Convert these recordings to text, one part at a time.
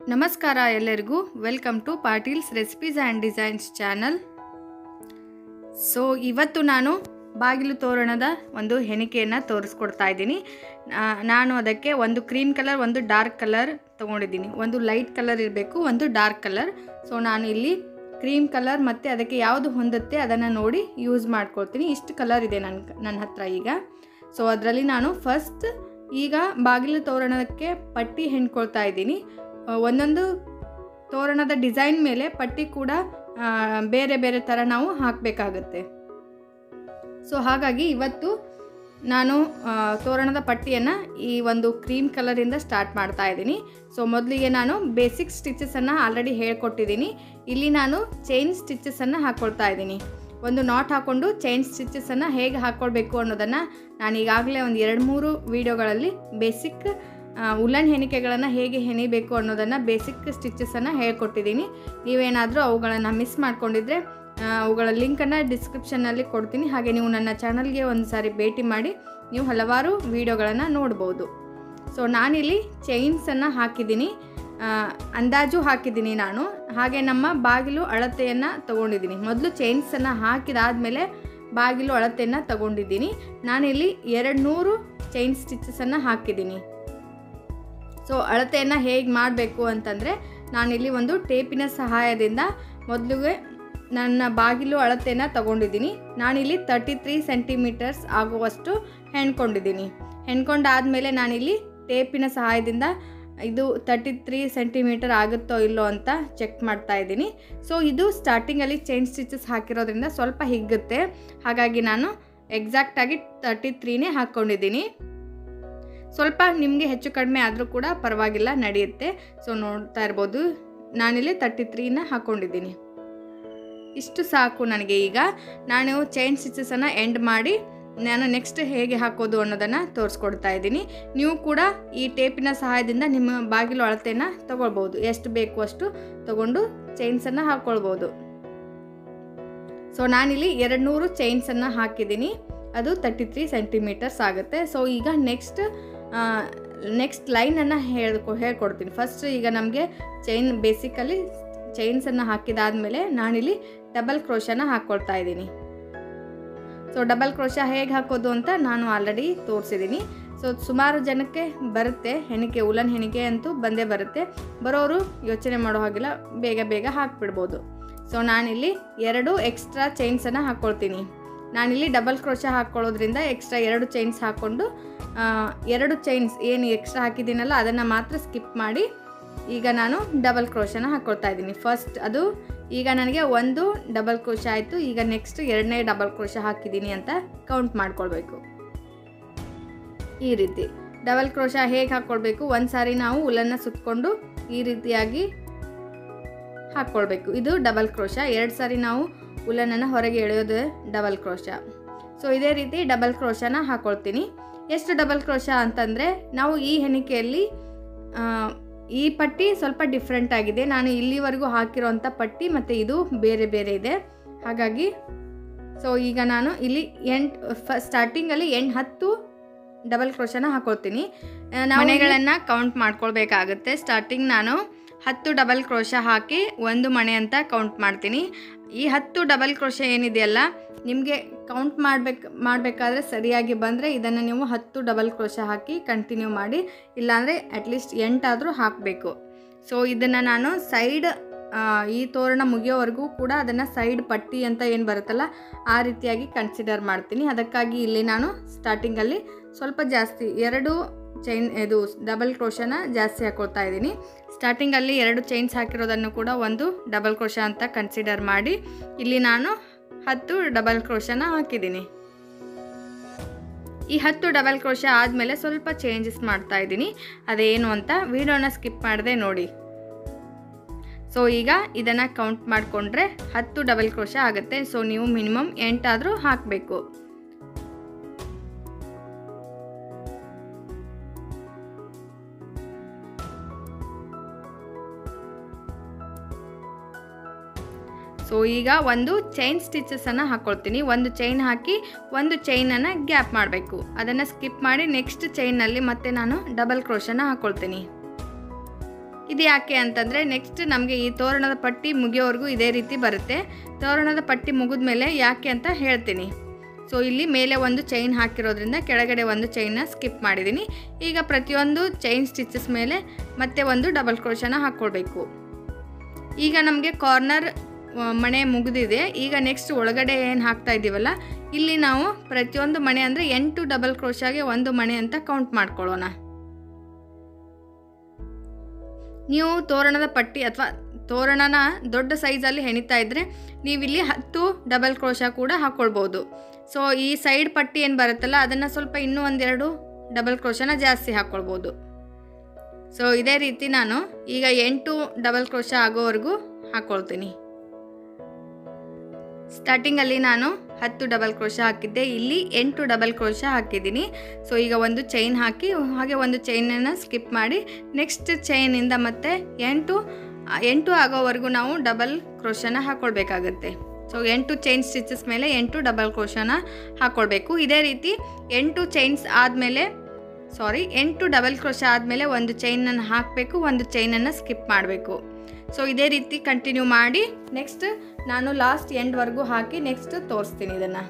ನಮಸ್ಕಾರ ಎಲ್ಲರಿಗೂ welcome to Patil's recipes and designs channel so ಇವತ್ತು ನಾನು ಬಾಗಿಲು ತೋರಣದ ಒಂದು ಹೆಣಿಕೆಯನ್ನು ತೋರಿಸ್ಕೊಡ್ತಾ ಇದ್ದೀನಿ ನಾ- ನಾನು ಅದಕ್ಕೆ ಒಂದು ಕ್ರೀಮ್ ಕಲರ್ ಒಂದು ಡಾರ್ಕ್ ಕಲರ್ ತೊಗೊಂಡಿದ್ದೀನಿ ಒಂದು ಲೈಟ್ ಕಲರ್ ಇರಬೇಕು ಒಂದು ಡಾರ್ಕ್ ಕಲರ್ ಸೊ ನಾನು ಇಲ್ಲಿ ಕ್ರೀಮ್ ಕಲರ್ ಮತ್ತು ಅದಕ್ಕೆ ಯಾವುದು ಹೊಂದುತ್ತೆ ಅದನ್ನು ನೋಡಿ ಯೂಸ್ ಮಾಡ್ಕೊಳ್ತೀನಿ ಇಷ್ಟು ಕಲರ್ ಇದೆ ನನ್ನ ನನ್ನ ಹತ್ರ ಈಗ ಸೊ ಅದರಲ್ಲಿ ನಾನು ಫಸ್ಟ್ ಈಗ ಬಾಗಿಲು ತೋರಣಕ್ಕೆ ಪಟ್ಟಿ ಹೆಣ್ಕೊಳ್ತಾ ಇದ್ದೀನಿ ಆ, ಒಂದೊಂದು ತೋರಣದ ಡಿಸೈನ್ ಮೇಲೆ ಪಟ್ಟಿ ಕೂಡ ಆ, ಬೇರೆ ಬೇರೆ ಥರ ನಾವು ಹಾಕಬೇಕಾಗತ್ತೆ ಸೊ ಹಾಗಾಗಿ ಇವತ್ತು ನಾನು ಆ, ತೋರಣದ ಪಟ್ಟಿಯನ್ನು ಈ ಒಂದು ಕ್ರೀಮ್ ಕಲರಿಂದ ಸ್ಟಾರ್ಟ್ ಮಾಡ್ತಾ ಇದ್ದೀನಿ ಸೊ ಮೊದಲಿಗೆ ನಾನು ಬೇಸಿಕ್ ಸ್ಟಿಚಸನ್ನು ಆಲ್ರೆಡಿ ಹೇಳ್ಕೊಟ್ಟಿದ್ದೀನಿ ಇಲ್ಲಿ ನಾನು ಚೈನ್ ಸ್ಟಿಚಸನ್ನು ಹಾಕ್ಕೊಳ್ತಾ ಇದ್ದೀನಿ ಒಂದು ನಾಟ್ ಹಾಕ್ಕೊಂಡು ಚೈನ್ ಸ್ಟಿಚಸನ್ನು ಹೇಗೆ ಹಾಕ್ಕೊಳ್ಬೇಕು ಅನ್ನೋದನ್ನು ನಾನು ಈಗಾಗಲೇ ಒಂದು ಎರಡು ಮೂರು ವೀಡಿಯೋಗಳಲ್ಲಿ ಬೇಸಿಕ್ ಉಲ್ಲನ್ ಹೆಣಿಕೆಗಳನ್ನು ಹೇಗೆ ಹೆಣಿಬೇಕು ಅನ್ನೋದನ್ನು ಬೇಸಿಕ್ ಸ್ಟಿಚಸನ್ನು ಹೇಳ್ಕೊಟ್ಟಿದ್ದೀನಿ ನೀವೇನಾದರೂ ಅವುಗಳನ್ನು ಮಿಸ್ ಮಾಡ್ಕೊಂಡಿದ್ರೆ ಆ, ಅವುಗಳ ಲಿಂಕನ್ನು ಡಿಸ್ಕ್ರಿಪ್ಷನ್ನಲ್ಲಿ ಕೊಡ್ತೀನಿ ಹಾಗೆ ನೀವು ನನ್ನ ಚಾನಲ್ಗೆ ಒಂದು ಸಾರಿ ಭೇಟಿ ಮಾಡಿ ನೀವು ಹಲವಾರು ವೀಡಿಯೋಗಳನ್ನು ನೋಡ್ಬೋದು ಸೊ ನಾನಿಲ್ಲಿ ಚೈನ್ಸನ್ನು ಹಾಕಿದ್ದೀನಿ ಆ, ಅಂದಾಜು ಹಾಕಿದ್ದೀನಿ ನಾನು ಹಾಗೆ ನಮ್ಮ ಬಾಗಿಲು ಅಳತೆಯನ್ನು ತಗೊಂಡಿದ್ದೀನಿ ಮೊದಲು ಚೈನ್ಸನ್ನು ಹಾಕಿದಾದಮೇಲೆ ಬಾಗಿಲು ಅಳತೆಯನ್ನು ತಗೊಂಡಿದ್ದೀನಿ ನಾನಿಲ್ಲಿ ಎರಡು ನೂರು ಚೈನ್ ಸ್ಟಿಚಸನ್ನು ಹಾಕಿದ್ದೀನಿ ಸೊ ಅಳತೆಯನ್ನು ಹೇಗೆ ಮಾಡಬೇಕು ಅಂತಂದರೆ ನಾನಿಲ್ಲಿ ಒಂದು ಟೇಪಿನ ಸಹಾಯದಿಂದ ಮೊದಲಿಗೆ ನನ್ನ ಬಾಗಿಲು ಅಳತೆಯನ್ನು ತಗೊಂಡಿದ್ದೀನಿ ನಾನಿಲ್ಲಿ ತರ್ಟಿ ತ್ರೀ ಸೆಂಟಿಮೀಟರ್ಸ್ ಆಗುವಷ್ಟು ಹೆಣ್ಕೊಂಡಿದ್ದೀನಿ ಹೆಣ್ಕೊಂಡಾದಮೇಲೆ ನಾನಿಲ್ಲಿ ಟೇಪಿನ ಸಹಾಯದಿಂದ ಇದು ತರ್ಟಿ ತ್ರೀ ಸೆಂಟಿಮೀಟರ್ ಆಗುತ್ತೋ ಇಲ್ಲೋ ಅಂತ ಚೆಕ್ ಮಾಡ್ತಾ ಇದ್ದೀನಿ ಸೊ ಇದು ಸ್ಟಾರ್ಟಿಂಗಲ್ಲಿ ಚೈನ್ ಸ್ಟಿಚಸ್ ಹಾಕಿರೋದ್ರಿಂದ ಸ್ವಲ್ಪ ಹಿಗ್ಗುತ್ತೆ ಹಾಗಾಗಿ ನಾನು ಎಕ್ಸಾಕ್ಟಾಗಿ ತರ್ಟಿ ತ್ರೀನೇ ಹಾಕ್ಕೊಂಡಿದ್ದೀನಿ ಸ್ವಲ್ಪ ನಿಮಗೆ ಹೆಚ್ಚು ಕಡಿಮೆ ಆದರೂ ಕೂಡ ಪರವಾಗಿಲ್ಲ ನಡೆಯುತ್ತೆ ಸೊ ನೋಡ್ತಾ ಇರ್ಬೋದು ನಾನಿಲ್ಲಿ ತರ್ಟಿ ತ್ರೀನ ಹಾಕ್ಕೊಂಡಿದ್ದೀನಿ ಇಷ್ಟು ಸಾಕು ನನಗೆ ಈಗ ನಾನು ಚೈನ್ ಸ್ಟಿಚಸನ್ನು ಎಂಡ್ ಮಾಡಿ ನಾನು ನೆಕ್ಸ್ಟ್ ಹೇಗೆ ಹಾಕೋದು ಅನ್ನೋದನ್ನು ತೋರಿಸ್ಕೊಡ್ತಾ ಇದ್ದೀನಿ ನೀವು ಕೂಡ ಈ ಟೇಪಿನ ಸಹಾಯದಿಂದ ನಿಮ್ಮ ಬಾಗಿಲು ಅಳತೆನ ತಗೊಳ್ಬೋದು ಎಷ್ಟು ಬೇಕು ಅಷ್ಟು ತಗೊಂಡು ಚೈನ್ಸನ್ನು ಹಾಕ್ಕೊಳ್ಬೋದು ಸೊ ನಾನಿಲ್ಲಿ ಎರಡು ನೂರು ಚೈನ್ಸನ್ನು ಹಾಕಿದ್ದೀನಿ ಅದು ತರ್ಟಿ ತ್ರೀ ಸೆಂಟಿಮೀಟರ್ಸ್ ಆಗುತ್ತೆ ಸೊ ಈಗ ನೆಕ್ಸ್ಟ್ ನೆಕ್ಸ್ಟ್ ಲೈನನ್ನು ಹೇಳ್ಕೊ ಹೇಳ್ಕೊಡ್ತೀನಿ ಫಸ್ಟ್ ಈಗ ನಮಗೆ ಚೈನ್ ಬೇಸಿಕಲಿ ಚೈನ್ಸನ್ನು ಹಾಕಿದಾದಮೇಲೆ ನಾನಿಲ್ಲಿ ಡಬಲ್ ಕ್ರೋಶನ ಹಾಕ್ಕೊಳ್ತಾ ಇದ್ದೀನಿ ಸೊ ಡಬಲ್ ಕ್ರೋಶ ಹೇಗೆ ಹಾಕೋದು ಅಂತ ನಾನು ಆಲ್ರೆಡಿ ತೋರಿಸಿದ್ದೀನಿ ಸೊ ಸುಮಾರು ಜನಕ್ಕೆ ಬರುತ್ತೆ ಹೆಣಿಕೆ ಉಲನ್ ಹೆಣಿಕೆ ಅಂತೂ ಬಂದೇ ಬರುತ್ತೆ ಬರೋರು ಯೋಚನೆ ಮಾಡೋ ಹಾಗಿಲ್ಲ ಬೇಗ ಬೇಗ ಹಾಕ್ಬಿಡ್ಬೋದು ಸೊ ನಾನಿಲ್ಲಿ ಎರಡು ಎಕ್ಸ್ಟ್ರಾ ಚೈನ್ಸನ್ನು ಹಾಕ್ಕೊಳ್ತೀನಿ ನಾನಿಲ್ಲಿ ಡಬಲ್ ಕ್ರೋಶ ಹಾಕ್ಕೊಳ್ಳೋದ್ರಿಂದ ಎಕ್ಸ್ಟ್ರಾ ಎರಡು ಚೈನ್ಸ್ ಹಾಕ್ಕೊಂಡು ಆ, ಎರಡು ಚೈನ್ಸ್ ಏನು ಎಕ್ಸ್ಟ್ರಾ ಹಾಕಿದ್ದೀನಲ್ಲ ಅದನ್ನು ಮಾತ್ರ ಸ್ಕಿಪ್ ಮಾಡಿ ಈಗ ನಾನು ಡಬಲ್ ಕ್ರೋಶನ ಹಾಕ್ಕೊಳ್ತಾ ಇದ್ದೀನಿ ಫಸ್ಟ್ ಅದು ಈಗ ನನಗೆ ಒಂದು ಡಬಲ್ ಕ್ರೋಶ ಆಯಿತು ಈಗ ನೆಕ್ಸ್ಟ್ ಎರಡನೇ ಡಬಲ್ ಕ್ರೋಶ ಹಾಕಿದ್ದೀನಿ ಅಂತ ಕೌಂಟ್ ಮಾಡ್ಕೊಳ್ಬೇಕು ಈ ರೀತಿ ಡಬಲ್ ಕ್ರೋಶ ಹೇಗೆ ಹಾಕ್ಕೊಳ್ಬೇಕು ಒಂದು ಸಾರಿ ನಾವು ಉಲ್ಲನ್ನು ಸುತ್ತಕೊಂಡು ಈ ರೀತಿಯಾಗಿ ಹಾಕ್ಕೊಳ್ಬೇಕು ಇದು ಡಬಲ್ ಕ್ರೋಶ ಎರಡು ಸಾರಿ ನಾವು ಉಲ್ಲನನ್ನು ಹೊರಗೆ ಎಳೆಯೋದು ಡಬಲ್ ಕ್ರೋಶ ಸೊ ಇದೇ ರೀತಿ ಡಬಲ್ ಕ್ರೋಶನ ಹಾಕ್ಕೊಳ್ತೀನಿ ಎಷ್ಟು ಡಬಲ್ ಕ್ರೋಶ ಅಂತಂದರೆ ನಾವು ಈ ಹೆಣಿಕೆಯಲ್ಲಿ ಆ, ಈ ಪಟ್ಟಿ ಸ್ವಲ್ಪ ಡಿಫ್ರೆಂಟ್ ಆಗಿದೆ ನಾನು ಇಲ್ಲಿವರೆಗೂ ಹಾಕಿರೋಂಥ ಪಟ್ಟಿ ಮತ್ತು ಇದು ಬೇರೆ ಬೇರೆ ಇದೆ ಹಾಗಾಗಿ ಸೊ ಈಗ ನಾನು ಇಲ್ಲಿ ಎಂಟು ಫ ಸ್ಟಾರ್ಟಿಂಗಲ್ಲಿ ಎಂಟು ಹತ್ತು ಡಬಲ್ ಕ್ರೋಶನ ಹಾಕೊಳ್ತೀನಿ ಮನೆಗಳನ್ನು ಕೌಂಟ್ ಮಾಡ್ಕೊಳ್ಬೇಕಾಗುತ್ತೆ ಸ್ಟಾರ್ಟಿಂಗ್ ನಾನು ಹತ್ತು ಡಬಲ್ ಕ್ರೋಶ ಹಾಕಿ ಒಂದು ಮಣೆ ಅಂತ ಕೌಂಟ್ ಮಾಡ್ತೀನಿ ಈ ಹತ್ತು ಡಬಲ್ ಕ್ರೋಶ ಏನಿದೆಯಲ್ಲ ನಿಮಗೆ ಕೌಂಟ್ ಮಾಡಬೇಕು ಮಾಡಬೇಕಾದ್ರೆ ಸರಿಯಾಗಿ ಬಂದರೆ ಇದನ್ನು ನೀವು ಹತ್ತು ಡಬಲ್ ಕ್ರೋಶ ಹಾಕಿ ಕಂಟಿನ್ಯೂ ಮಾಡಿ ಇಲ್ಲಾಂದರೆ ಅಟ್ಲೀಸ್ಟ್ ಎಂಟಾದರೂ ಹಾಕಬೇಕು ಸೊ ಇದನ್ನು ನಾನು ಸೈಡ್ ಈ ತೋರಣ ಮುಗಿಯೋವರೆಗೂ ಕೂಡ ಅದನ್ನು ಸೈಡ್ ಪಟ್ಟಿ ಅಂತ ಏನು ಬರುತ್ತಲ್ಲ ಆ ರೀತಿಯಾಗಿ ಕನ್ಸಿಡರ್ ಮಾಡ್ತೀನಿ ಅದಕ್ಕಾಗಿ ಇಲ್ಲಿ ನಾನು ಸ್ಟಾರ್ಟಿಂಗಲ್ಲಿ ಸ್ವಲ್ಪ ಜಾಸ್ತಿ ಎರಡು ಚೈನ್ ಇದು ಡಬಲ್ ಕ್ರೋಶನ ಜಾಸ್ತಿ ಹಾಕೊಳ್ತಾ ಇದ್ದೀನಿ ಸ್ಟಾರ್ಟಿಂಗಲ್ಲಿ ಎರಡು ಚೈನ್ಸ್ ಹಾಕಿರೋದನ್ನು ಕೂಡ ಒಂದು ಡಬಲ್ ಕ್ರೋಶ ಅಂತ ಕನ್ಸಿಡರ್ ಮಾಡಿ ಇಲ್ಲಿ ನಾನು ಹತ್ತು ಡಬಲ್ ಕ್ರೋಶನ ಹಾಕಿದ್ದೀನಿ ಈ ಹತ್ತು ಡಬಲ್ ಕ್ರೋಶ ಆದಮೇಲೆ ಸ್ವಲ್ಪ ಚೇಂಜಸ್ ಮಾಡ್ತಾ ಇದ್ದೀನಿ ಅದೇನು ಅಂತ ವಿಡಿಯೋನ ಸ್ಕಿಪ್ ಮಾಡದೆ ನೋಡಿ ಸೊ ಈಗ ಇದನ್ನು ಕೌಂಟ್ ಮಾಡಿಕೊಂಡ್ರೆ ಹತ್ತು ಡಬಲ್ ಕ್ರೋಶ ಆಗುತ್ತೆ ಸೊ ನೀವು ಮಿನಿಮಮ್ ಎಂಟಾದರೂ ಹಾಕಬೇಕು ಸೊ ಈಗ ಒಂದು ಚೈನ್ ಸ್ಟಿಚಸನ್ನು ಹಾಕ್ಕೊಳ್ತೀನಿ ಒಂದು ಚೈನ್ ಹಾಕಿ ಒಂದು ಚೈನನ್ನು ಗ್ಯಾಪ್ ಮಾಡಬೇಕು ಅದನ್ನು ಸ್ಕಿಪ್ ಮಾಡಿ ನೆಕ್ಸ್ಟ್ ಚೈನಲ್ಲಿ ಮತ್ತೆ ನಾನು ಡಬಲ್ ಕ್ರೋಶನ ಹಾಕ್ಕೊಳ್ತೀನಿ ಇದು ಯಾಕೆ ಅಂತಂದರೆ ನೆಕ್ಸ್ಟ್ ನಮಗೆ ಈ ತೋರಣದ ಪಟ್ಟಿ ಮುಗಿಯೋವರೆಗೂ ಇದೇ ರೀತಿ ಬರುತ್ತೆ ತೋರಣದ ಪಟ್ಟಿ ಮುಗಿದ ಮೇಲೆ ಯಾಕೆ ಅಂತ ಹೇಳ್ತೀನಿ ಸೊ ಇಲ್ಲಿ ಮೇಲೆ ಒಂದು ಚೈನ್ ಹಾಕಿರೋದ್ರಿಂದ ಕೆಳಗಡೆ ಒಂದು ಚೈನ್ನ ಸ್ಕಿಪ್ ಮಾಡಿದ್ದೀನಿ ಈಗ ಪ್ರತಿಯೊಂದು ಚೈನ್ ಸ್ಟಿಚಸ್ ಮೇಲೆ ಮತ್ತೆ ಒಂದು ಡಬಲ್ ಕ್ರೋಶನ ಹಾಕ್ಕೊಳ್ಬೇಕು ಈಗ ನಮಗೆ ಕಾರ್ನರ್ ಮಣೆ ಮುಗಿದಿದೆ ಈಗ ನೆಕ್ಸ್ಟ್ ಒಳಗಡೆ ಏನು ಹಾಕ್ತಾ ಇದ್ದೀವಲ್ಲ ಇಲ್ಲಿ ನಾವು ಪ್ರತಿಯೊಂದು ಮಣೆ ಅಂದರೆ ಎಂಟು ಡಬಲ್ ಕ್ರೋಶಾಗೆ ಒಂದು ಮಣೆ ಅಂತ ಕೌಂಟ್ ಮಾಡ್ಕೊಳ್ಳೋಣ ನೀವು ತೋರಣದ ಪಟ್ಟಿ ಅಥವಾ ತೋರಣನ ದೊಡ್ಡ ಸೈಜಲ್ಲಿ ಹೆಣಿತಾ ಇದ್ದರೆ ನೀವಿಲ್ಲಿ ಹತ್ತು ಡಬಲ್ ಕ್ರೋಶ ಕೂಡ ಹಾಕ್ಕೊಳ್ಬೋದು ಸೊ ಈ ಸೈಡ್ ಪಟ್ಟಿ ಏನು ಬರುತ್ತಲ್ಲ ಅದನ್ನು ಸ್ವಲ್ಪ ಇನ್ನೂ ಒಂದೆರಡು ಡಬಲ್ ಕ್ರೋಶನ ಜಾಸ್ತಿ ಹಾಕ್ಕೊಳ್ಬೋದು ಸೊ ಇದೇ ರೀತಿ ನಾನು ಈಗ ಎಂಟು ಡಬಲ್ ಕ್ರೋಶ ಆಗೋವರೆಗೂ ಹಾಕ್ಕೊಳ್ತೀನಿ ಸ್ಟಾರ್ಟಿಂಗಲ್ಲಿ ನಾನು ಹತ್ತು ಡಬಲ್ ಕ್ರೋಶ ಹಾಕಿದ್ದೆ ಇಲ್ಲಿ ಎಂಟು ಡಬಲ್ ಕ್ರೋಶ ಹಾಕಿದ್ದೀನಿ ಸೊ ಈಗ ಒಂದು ಚೈನ್ ಹಾಕಿ ಹಾಗೆ ಒಂದು ಚೈನನ್ನು ಸ್ಕಿಪ್ ಮಾಡಿ ನೆಕ್ಸ್ಟ್ ಚೈನಿಂದ ಮತ್ತೆ ಎಂಟು ಎಂಟು ಆಗೋವರೆಗೂ ನಾವು ಡಬಲ್ ಕ್ರೋಶನ ಹಾಕ್ಕೊಳ್ಬೇಕಾಗತ್ತೆ ಸೊ ಎಂಟು ಚೈನ್ ಸ್ಟಿಚಸ್ ಮೇಲೆ ಎಂಟು ಡಬಲ್ ಕ್ರೋಶನ ಹಾಕ್ಕೊಳ್ಬೇಕು ಇದೇ ರೀತಿ ಎಂಟು ಚೈನ್ಸ್ ಆದಮೇಲೆ ಸಾರಿ ಎಂಟು ಡಬಲ್ ಕ್ರೋಶ ಆದಮೇಲೆ ಒಂದು ಚೈನನ್ನು ಹಾಕಬೇಕು ಒಂದು ಚೈನನ್ನು ಸ್ಕಿಪ್ ಮಾಡಬೇಕು ಸೊ ಇದೇ ರೀತಿ ಕಂಟಿನ್ಯೂ ಮಾಡಿ ನೆಕ್ಸ್ಟ್ ನಾನು ಲಾಸ್ಟ್ ಎಂಡ್ವರೆಗೂ ಹಾಕಿ ನೆಕ್ಸ್ಟ್ ತೋರಿಸ್ತೀನಿ ಇದನ್ನು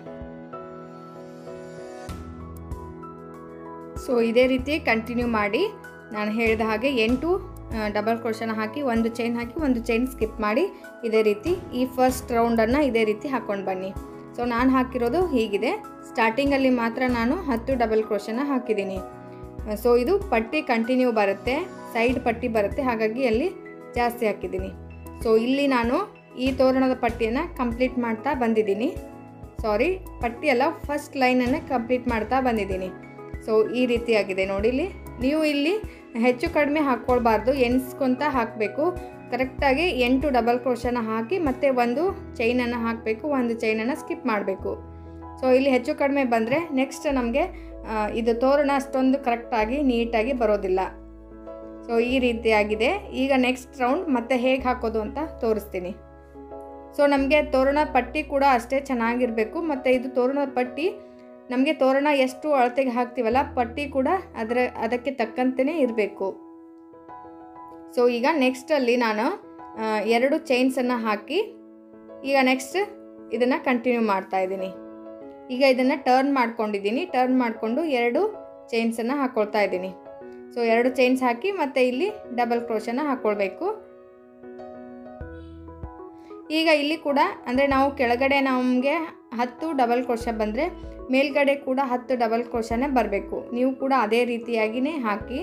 ಸೊ ಇದೇ ರೀತಿ ಕಂಟಿನ್ಯೂ ಮಾಡಿ ನಾನು ಹೇಳಿದ ಹಾಗೆ ಎಂಟು ಡಬಲ್ ಕ್ರೋಶನ ಹಾಕಿ ಒಂದು ಚೈನ್ ಹಾಕಿ ಒಂದು ಚೈನ್ ಸ್ಕಿಪ್ ಮಾಡಿ ಇದೇ ರೀತಿ ಈ ಫಸ್ಟ್ ರೌಂಡನ್ನು ಇದೇ ರೀತಿ ಹಾಕ್ಕೊಂಡು ಬನ್ನಿ ಸೊ ನಾನು ಹಾಕಿರೋದು ಹೀಗಿದೆ ಸ್ಟಾರ್ಟಿಂಗಲ್ಲಿ ಮಾತ್ರ ನಾನು ಹತ್ತು ಡಬಲ್ ಕ್ರೋಶನ ಹಾಕಿದ್ದೀನಿ ಸೊ ಇದು ಪಟ್ಟಿ ಕಂಟಿನ್ಯೂ ಬರುತ್ತೆ ಸೈಡ್ ಪಟ್ಟಿ ಬರುತ್ತೆ ಹಾಗಾಗಿ ಅಲ್ಲಿ ಜಾಸ್ತಿ ಹಾಕಿದ್ದೀನಿ ಸೊ ಇಲ್ಲಿ ನಾನು ಈ ತೋರಣದ ಪಟ್ಟಿಯನ್ನು ಕಂಪ್ಲೀಟ್ ಮಾಡ್ತಾ ಬಂದಿದ್ದೀನಿ ಸಾರಿ ಪಟ್ಟಿ ಅಲ್ಲ ಫಸ್ಟ್ ಲೈನನ್ನು ಕಂಪ್ಲೀಟ್ ಮಾಡ್ತಾ ಬಂದಿದ್ದೀನಿ ಸೊ ಈ ರೀತಿಯಾಗಿದೆ ನೋಡಿ ಇಲ್ಲಿ ನೀವು ಇಲ್ಲಿ ಹೆಚ್ಚು ಕಡಿಮೆ ಹಾಕ್ಕೊಳ್ಬಾರ್ದು ಎಣಿಸ್ಕೊತ ಹಾಕಬೇಕು ಕರೆಕ್ಟಾಗಿ ಎಂಟು ಡಬಲ್ ಕ್ರೋಶನ ಹಾಕಿ ಮತ್ತೆ ಒಂದು ಚೈನನ್ನು ಹಾಕಬೇಕು ಒಂದು ಚೈನನ್ನು ಸ್ಕಿಪ್ ಮಾಡಬೇಕು ಸೊ ಇಲ್ಲಿ ಹೆಚ್ಚು ಕಡಿಮೆ ಬಂದರೆ ನೆಕ್ಸ್ಟ್ ನಮಗೆ ಇದು ತೋರಣ ಅಷ್ಟೊಂದು ಕರೆಕ್ಟಾಗಿ ನೀಟಾಗಿ ಬರೋದಿಲ್ಲ ಸೊ ಈ ರೀತಿಯಾಗಿದೆ ಈಗ ನೆಕ್ಸ್ಟ್ ರೌಂಡ್ ಮತ್ತೆ ಹೇಗೆ ಹಾಕೋದು ಅಂತ ತೋರಿಸ್ತೀನಿ ಸೊ ನಮಗೆ ತೋರಣ ಪಟ್ಟಿ ಕೂಡ ಅಷ್ಟೇ ಚೆನ್ನಾಗಿರಬೇಕು ಮತ್ತು ಇದು ತೋರಣದ ಪಟ್ಟಿ ನಮಗೆ ತೋರಣ ಎಷ್ಟು ಅಳತೆಗೆ ಹಾಕ್ತೀವಲ್ಲ ಪಟ್ಟಿ ಕೂಡ ಅದರ ಅದಕ್ಕೆ ತಕ್ಕಂತೆಯೇ ಇರಬೇಕು ಸೊ ಈಗ ನೆಕ್ಸ್ಟಲ್ಲಿ ನಾನು ಆ, ಎರಡು ಚೈನ್ಸನ್ನು ಹಾಕಿ ಈಗ ನೆಕ್ಸ್ಟ್ ಇದನ್ನು ಕಂಟಿನ್ಯೂ ಮಾಡ್ತಾ ಇದ್ದೀನಿ ಈಗ ಇದನ್ನು ಟರ್ನ್ ಮಾಡ್ಕೊಂಡಿದ್ದೀನಿ ಟರ್ನ್ ಮಾಡಿಕೊಂಡು ಎರಡು ಚೈನ್ಸನ್ನು ಹಾಕ್ಕೊಳ್ತಾ ಇದ್ದೀನಿ ಸೊ ಎರಡು ಚೈನ್ಸ್ ಹಾಕಿ ಮತ್ತು ಇಲ್ಲಿ ಡಬಲ್ ಕ್ರೋಶನ ಹಾಕ್ಕೊಳ್ಬೇಕು ಈಗ ಇಲ್ಲಿ ಕೂಡ ಅಂದರೆ ನಾವು ಕೆಳಗಡೆ ನಮಗೆ ಹತ್ತು ಡಬಲ್ ಕ್ರೋಶ ಬಂದರೆ ಮೇಲ್ಗಡೆ ಕೂಡ ಹತ್ತು ಡಬಲ್ ಕ್ರೋಶನೇ ಬರಬೇಕು ನೀವು ಕೂಡ ಅದೇ ರೀತಿಯಾಗಿಯೇ ಹಾಕಿ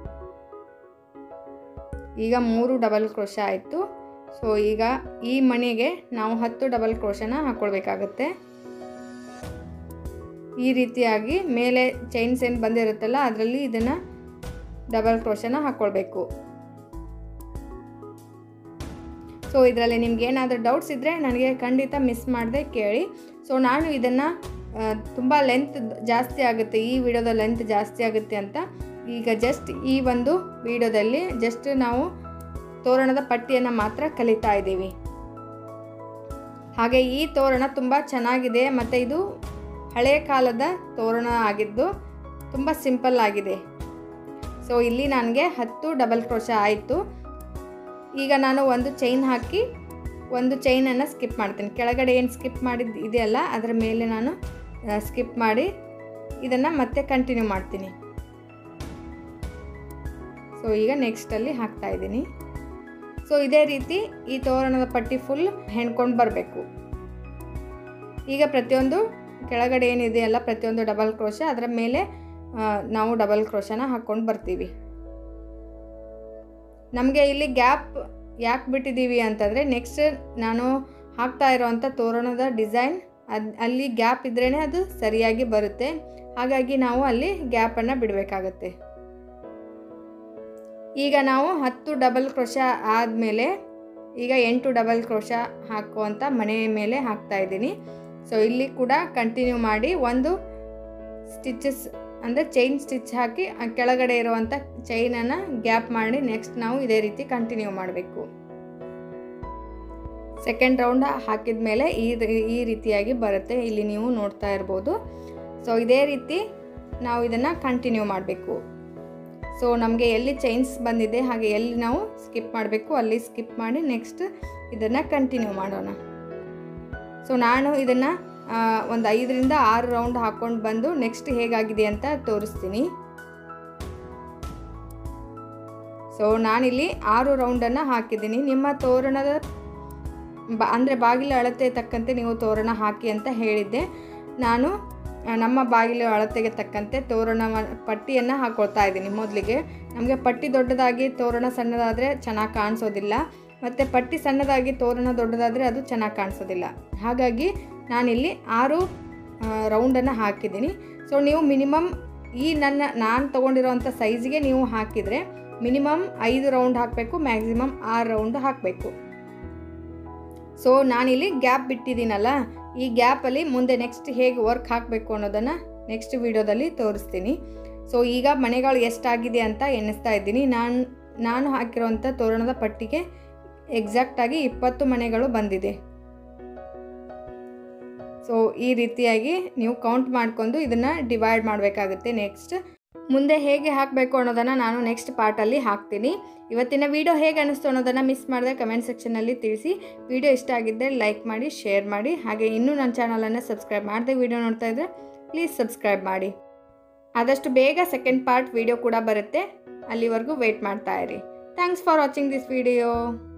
ಈಗ ಮೂರು ಡಬಲ್ ಕ್ರೋಶ ಆಯಿತು ಸೊ ಈಗ ಈ ಮಣಿಗೆ ನಾವು ಹತ್ತು ಡಬಲ್ ಕ್ರೋಶನ ಹಾಕ್ಕೊಳ್ಬೇಕಾಗತ್ತೆ ಈ ರೀತಿಯಾಗಿ ಮೇಲೆ ಚೈನ್ಸ್ ಏನು ಬಂದಿರುತ್ತಲ್ಲ ಅದರಲ್ಲಿ ಇದನ್ನು ಡಬಲ್ ಕ್ರೋಶನ ಹಾಕ್ಕೊಳ್ಬೇಕು ಸೊ ಇದರಲ್ಲಿ ನಿಮ್ಗೆ ಏನಾದರೂ ಡೌಟ್ಸ್ ಇದ್ದರೆ ನನಗೆ ಖಂಡಿತ ಮಿಸ್ ಮಾಡದೆ ಕೇಳಿ ಸೊ ನಾನು ಇದನ್ನು ತುಂಬ ಲೆಂತ್ ಜಾಸ್ತಿ ಆಗುತ್ತೆ ಈ ವಿಡಿಯೋದ ಲೆಂತ್ ಜಾಸ್ತಿ ಆಗುತ್ತೆ ಅಂತ ಈಗ ಜಸ್ಟ್ ಈ ಒಂದು ವಿಡಿಯೋದಲ್ಲಿ ಜಸ್ಟ್ ನಾವು ತೋರಣದ ಪಟ್ಟಿಯನ್ನು ಮಾತ್ರ ಕಲಿತಾ ಇದ್ದೀವಿ ಹಾಗೆ ಈ ತೋರಣ ತುಂಬ ಚೆನ್ನಾಗಿದೆ ಮತ್ತು ಇದು ಹಳೆಯ ಕಾಲದ ತೋರಣ ಆಗಿದ್ದು ತುಂಬ ಸಿಂಪಲ್ ಆಗಿದೆ ಸೊ ಇಲ್ಲಿ ನನಗೆ ಹತ್ತು ಡಬಲ್ ಕ್ರೋಶ ಆಯಿತು ಈಗ ನಾನು ಒಂದು ಚೈನ್ ಹಾಕಿ ಒಂದು ಚೈನನ್ನು ಸ್ಕಿಪ್ ಮಾಡ್ತೀನಿ ಕೆಳಗಡೆ ಏನು ಸ್ಕಿಪ್ ಮಾಡಿದ್ದು ಇದೆಯಲ್ಲ ಅದರ ಮೇಲೆ ನಾನು ಸ್ಕಿಪ್ ಮಾಡಿ ಇದನ್ನು ಮತ್ತೆ ಕಂಟಿನ್ಯೂ ಮಾಡ್ತೀನಿ ಸೊ ಈಗ ನೆಕ್ಸ್ಟಲ್ಲಿ ಹಾಕ್ತಾ ಇದ್ದೀನಿ ಸೊ ಇದೇ ರೀತಿ ಈ ತೋರಣದ ಪಟ್ಟಿ ಫುಲ್ ಹೆಣ್ಕೊಂಡು ಬರಬೇಕು ಈಗ ಪ್ರತಿಯೊಂದು ಕೆಳಗಡೆ ಏನಿದೆಯಲ್ಲ ಪ್ರತಿಯೊಂದು ಡಬಲ್ ಕ್ರೋಶ ಅದರ ಮೇಲೆ ಆ, ನಾವು ಡಬಲ್ ಕ್ರೋಶನ ಹಾಕ್ಕೊಂಡು ಬರ್ತೀವಿ ನಮಗೆ ಇಲ್ಲಿ ಗ್ಯಾಪ್ ಯಾಕೆ ಬಿಟ್ಟಿದ್ದೀವಿ ಅಂತಂದರೆ ನೆಕ್ಸ್ಟ್ ನಾನು ಹಾಕ್ತಾ ಇರೋವಂಥ ತೋರಣದ ಡಿಸೈನ್ ಅದು ಅಲ್ಲಿ ಗ್ಯಾಪ್ ಇದ್ರೇ ಅದು ಸರಿಯಾಗಿ ಬರುತ್ತೆ ಹಾಗಾಗಿ ನಾವು ಅಲ್ಲಿ ಗ್ಯಾಪನ್ನು ಬಿಡಬೇಕಾಗತ್ತೆ ಈಗ ನಾವು ಹತ್ತು ಡಬಲ್ ಕ್ರೋಶ ಆದಮೇಲೆ ಈಗ ಎಂಟು ಡಬಲ್ ಕ್ರೋಶ ಹಾಕುವಂಥ ಮನೆ ಮೇಲೆ ಹಾಕ್ತಾ ಇದ್ದೀನಿ ಸೊ ಇಲ್ಲಿ ಕೂಡ ಕಂಟಿನ್ಯೂ ಮಾಡಿ ಒಂದು ಸ್ಟಿಚಸ್ ಅಂದರೆ ಚೈನ್ ಸ್ಟಿಚ್ ಹಾಕಿ ಆ ಕೆಳಗಡೆ ಇರುವಂಥ ಚೈನನ್ನು ಗ್ಯಾಪ್ ಮಾಡಿ ನೆಕ್ಸ್ಟ್ ನಾವು ಇದೇ ರೀತಿ ಕಂಟಿನ್ಯೂ ಮಾಡಬೇಕು ಸೆಕೆಂಡ್ ರೌಂಡ್ ಹಾಕಿದ ಮೇಲೆ ಈ ರೀ- ಈ ರೀತಿಯಾಗಿ ಬರುತ್ತೆ ಇಲ್ಲಿ ನೀವು ನೋಡ್ತಾ ಇರ್ಬೋದು ಸೊ ಇದೇ ರೀತಿ ನಾವು ಇದನ್ನು ಕಂಟಿನ್ಯೂ ಮಾಡಬೇಕು ಸೊ ನಮಗೆ ಎಲ್ಲಿ ಚೈನ್ಸ್ ಬಂದಿದೆ ಹಾಗೆ ಎಲ್ಲಿ ನಾವು ಸ್ಕಿಪ್ ಮಾಡಬೇಕು ಅಲ್ಲಿ ಸ್ಕಿಪ್ ಮಾಡಿ ನೆಕ್ಸ್ಟ್ ಇದನ್ನು ಕಂಟಿನ್ಯೂ ಮಾಡೋಣ ಸೊ ನಾನು ಇದನ್ನು ಒಂದು ಐದರಿಂದ ಆರು ರೌಂಡ್ ಹಾಕ್ಕೊಂಡು ಬಂದು ನೆಕ್ಸ್ಟ್ ಹೇಗಾಗಿದೆ ಅಂತ ತೋರಿಸ್ತೀನಿ ಸೊ ನಾನಿಲ್ಲಿ ಆರು ರೌಂಡನ್ನು ಹಾಕಿದ್ದೀನಿ ನಿಮ್ಮ ತೋರಣದ ಬ ಅಂದರೆ ಬಾಗಿಲ ಅಳತೆ ತಕ್ಕಂತೆ ನೀವು ತೋರಣ ಹಾಕಿ ಅಂತ ಹೇಳಿದ್ದೆ ನಾನು ಆ, ನಮ್ಮ ಬಾಗಿಲು ಅಳತೆಗೆ ತಕ್ಕಂತೆ ತೋರಣ ಪಟ್ಟಿಯನ್ನು ಹಾಕ್ಕೊಳ್ತಾ ಇದ್ದೀನಿ ಮೊದಲಿಗೆ ನಮಗೆ ಪಟ್ಟಿ ದೊಡ್ಡದಾಗಿ ತೋರಣ ಸಣ್ಣದಾದರೆ ಚೆನ್ನಾಗಿ ಕಾಣಿಸೋದಿಲ್ಲ ಮತ್ತು ಪಟ್ಟಿ ಸಣ್ಣದಾಗಿ ತೋರಣ ದೊಡ್ಡದಾದರೆ ಅದು ಚೆನ್ನಾಗಿ ಕಾಣಿಸೋದಿಲ್ಲ ಹಾಗಾಗಿ ನಾನಿಲ್ಲಿ ಆರು ರೌಂಡನ್ನು ಹಾಕಿದ್ದೀನಿ ಸೊ ನೀವು ಮಿನಿಮಮ್ ಈ ನನ್ನ ನಾನು ತೊಗೊಂಡಿರೋವಂಥ ಸೈಜಿಗೆ ನೀವು ಹಾಕಿದರೆ ಮಿನಿಮಮ್ ಐದು ರೌಂಡ್ ಹಾಕಬೇಕು ಮ್ಯಾಕ್ಸಿಮಮ್ ಆರು ರೌಂಡ್ ಹಾಕಬೇಕು ಸೊ ನಾನಿಲ್ಲಿ ಗ್ಯಾಪ್ ಬಿಟ್ಟಿದ್ದೀನಲ್ಲ ಈ ಗ್ಯಾಪಲ್ಲಿ ಮುಂದೆ ನೆಕ್ಸ್ಟ್ ಹೇಗೆ ವರ್ಕ್ ಹಾಕಬೇಕು ಅನ್ನೋದನ್ನು ನೆಕ್ಸ್ಟ್ ವಿಡಿಯೋದಲ್ಲಿ ತೋರಿಸ್ತೀನಿ ಸೊ ಈಗ ಮನೆಗಳು ಎಷ್ಟಾಗಿದೆ ಅಂತ ಎಣಿಸ್ತಾ ಇದ್ದೀನಿ ನಾನು ನಾನು ಹಾಕಿರೋಂಥ ತೋರಣದ ಪಟ್ಟಿಗೆ ಎಕ್ಸಾಕ್ಟಾಗಿ ಇಪ್ಪತ್ತು ಮನೆಗಳು ಬಂದಿದೆ ಸೊ ಈ ರೀತಿಯಾಗಿ ನೀವು ಕೌಂಟ್ ಮಾಡಿಕೊಂಡು ಇದನ್ನು ಡಿವೈಡ್ ಮಾಡಬೇಕಾಗುತ್ತೆ ನೆಕ್ಸ್ಟ್ ಮುಂದೆ ಹೇಗೆ ಹಾಕಬೇಕು ಅನ್ನೋದನ್ನು ನಾನು ನೆಕ್ಸ್ಟ್ ಪಾರ್ಟಲ್ಲಿ ಹಾಕ್ತೀನಿ ಇವತ್ತಿನ ವಿಡಿಯೋ ಹೇಗೆ ಅನ್ನಿಸ್ತು ಅನ್ನೋದನ್ನು ಮಿಸ್ ಮಾಡಿದೆ ಕಮೆಂಟ್ ಸೆಕ್ಷನಲ್ಲಿ ತಿಳಿಸಿ ವಿಡಿಯೋ ಇಷ್ಟ ಆಗಿದ್ದರೆ ಲೈಕ್ ಮಾಡಿ ಶೇರ್ ಮಾಡಿ ಹಾಗೆ ಇನ್ನೂ ನನ್ನ ಚಾನಲನ್ನು ಸಬ್ಸ್ಕ್ರೈಬ್ ಮಾಡದೆ ವಿಡಿಯೋ ನೋಡ್ತಾ ಇದ್ದರೆ ಪ್ಲೀಸ್ ಸಬ್ಸ್ಕ್ರೈಬ್ ಮಾಡಿ ಆದಷ್ಟು ಬೇಗ ಸೆಕೆಂಡ್ ಪಾರ್ಟ್ ವಿಡಿಯೋ ಕೂಡ ಬರುತ್ತೆ ಅಲ್ಲಿವರೆಗೂ ವೆಯ್ಟ್ ಮಾಡ್ತಾ ಇರಿ thanks for watching this video